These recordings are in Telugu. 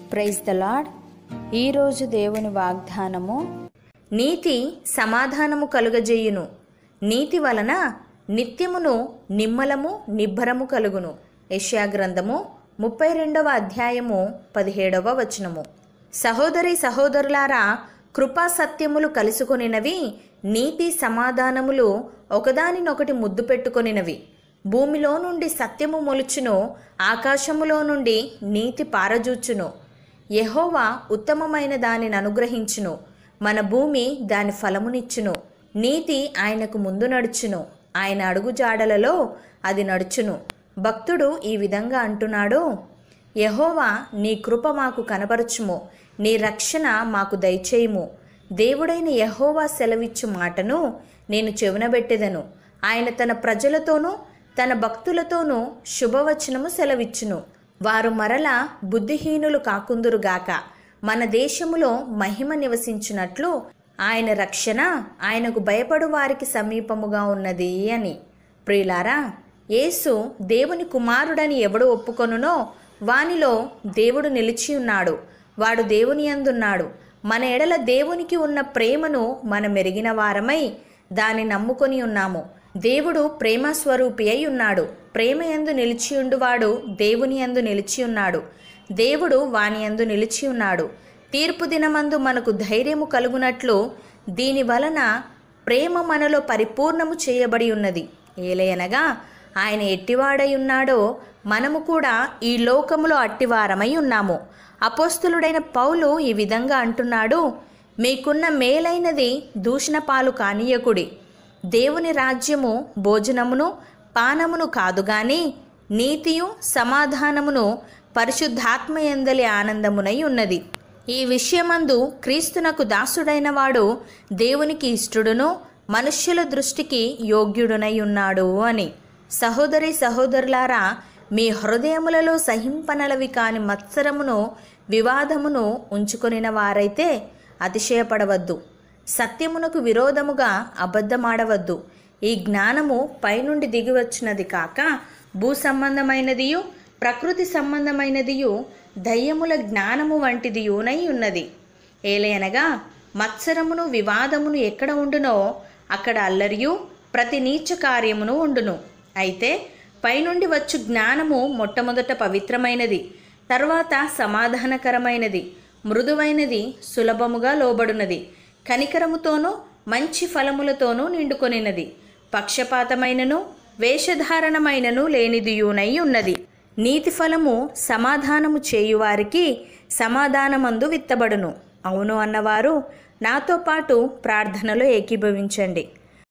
ప్రైజ్ ద లాడ్ ఈరోజు దేవుని వాగ్దానము నీతి సమాధానము కలుగజేయును నీతి వలన నిత్యమును నిమ్మలము నిబ్బరము కలుగును యెషయా గ్రంథము ముప్పై రెండవ అధ్యాయము పదిహేడవ వచనము సహోదరి సహోదరులారా కృపా సత్యములు కలుసుకొనినవి నీతి సమాధానములు ఒకదానినొకటి ముద్దు పెట్టుకొనినవి భూమిలో నుండి సత్యము మొలుచును ఆకాశములో నుండి నీతి పారజూచును యెహోవా ఉత్తమమైన దానిని అనుగ్రహించును మన భూమి దాని ఫలమునిచ్చును నీతి ఆయనకు ముందు నడుచును ఆయన అడుగుజాడలలో అది నడుచును భక్తుడు ఈ విధంగా అంటున్నాడు యహోవా నీ కృప మాకు కనపరచుము నీ రక్షణ మాకు దయచేయుము దేవుడైన యహోవా సెలవిచ్చు మాటను నేను చెవునబెట్టెదను ఆయన తన ప్రజలతోనూ తన భక్తులతోనూ శుభవచనము సెలవిచ్చును వారు మరల బుద్ధిహీనులు కాకుందురుగాక మన దేశములో మహిమ నివసించినట్లు ఆయన రక్షణ ఆయనకు భయపడు వారికి సమీపముగా ఉన్నది అని ప్రియులారా యేసు దేవుని కుమారుడని ఎవడు ఒప్పుకొనునో వానిలో దేవుడు నిలిచి ఉన్నాడు వాడు దేవుని అందున్నాడు మన ఎడల దేవునికి ఉన్న ప్రేమను మనం ఎరిగిన వారమై దాన్ని నమ్ముకొని ఉన్నాము దేవుడు ప్రేమ స్వరూపి అయి ఉన్నాడు ప్రేమ యందు నిలిచి ఉండువాడు దేవుని యందు నిలిచి ఉన్నాడు దేవుడు వాని యందు నిలిచి ఉన్నాడు తీర్పు దినమందు మనకు ధైర్యము కలుగునట్లు దీని వలన ప్రేమ మనలో పరిపూర్ణము చేయబడి ఉన్నది ఏలయనగా ఆయన ఎట్టివాడై ఉన్నాడో మనము కూడా ఈ లోకములో అట్టివారమై ఉన్నాము అపోస్తులుడైన పౌలు ఈ విధంగా అంటున్నాడు మీకున్న మేలైనది దూషణ పాలు కానీయకుడి దేవుని రాజ్యము భోజనమును పానమును కాదు గాని నీతియు సమాధానమును పరిశుద్ధాత్మ ఎందలి ఆనందమునై ఉన్నది ఈ విషయమందు క్రీస్తునకు దాసుడైన వాడు దేవునికి ఇష్టడును మనుష్యుల దృష్టికి యోగ్యుడునై ఉన్నాడు అని సహోదరి సహోదరులారా మీ హృదయములలో సహింపనలవి కాని మత్సరమును వివాదమును ఉంచుకొనిన వారైతే అతిశయపడవద్దు సత్యమునకు విరోధముగా అబద్ధమాడవద్దు ఈ జ్ఞానము పైనుండి దిగివచ్చినది కాక భూ సంబంధమైనదియు ప్రకృతి సంబంధమైనదియు దయ్యముల జ్ఞానము వంటిదియునై ఉన్నది ఏలయనగా మత్సరమును వివాదమును ఎక్కడ ఉండునో అక్కడ అల్లరియు ప్రతి నీచ కార్యమును ఉండును అయితే పైనుండి వచ్చు జ్ఞానము మొట్టమొదట పవిత్రమైనది తర్వాత సమాధానకరమైనది మృదువైనది సులభముగా లోబడునది కనికరముతోనూ మంచి ఫలములతోనూ నిండుకొనినది పక్షపాతమైనను వేషధారణమైనను లేనిదియునై ఉన్నది నీతి ఫలము సమాధానము చేయువారికి సమాధానమందు విత్తబడును అవును అన్నవారు నాతో పాటు ప్రార్థనలో ఏకీభవించండి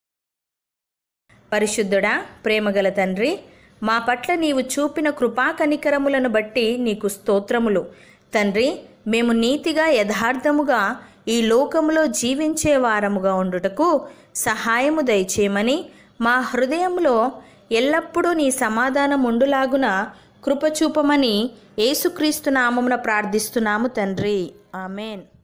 పరిశుద్ధుడా ప్రేమగల తండ్రి మా పట్ల నీవు చూపిన కృపా కనికరములను బట్టి నీకు స్తోత్రములు తండ్రి మేము నీతిగా యథార్థముగా ఈ లోకములో జీవించే వారముగా ఉండుటకు సహాయము దయచేయమని మా హృదయంలో ఎల్లప్పుడూ నీ సమాధానం ఉండులాగున కృపచూపమని యేసుక్రీస్తు నామమున ప్రార్థిస్తున్నాము తండ్రి ఆమెన్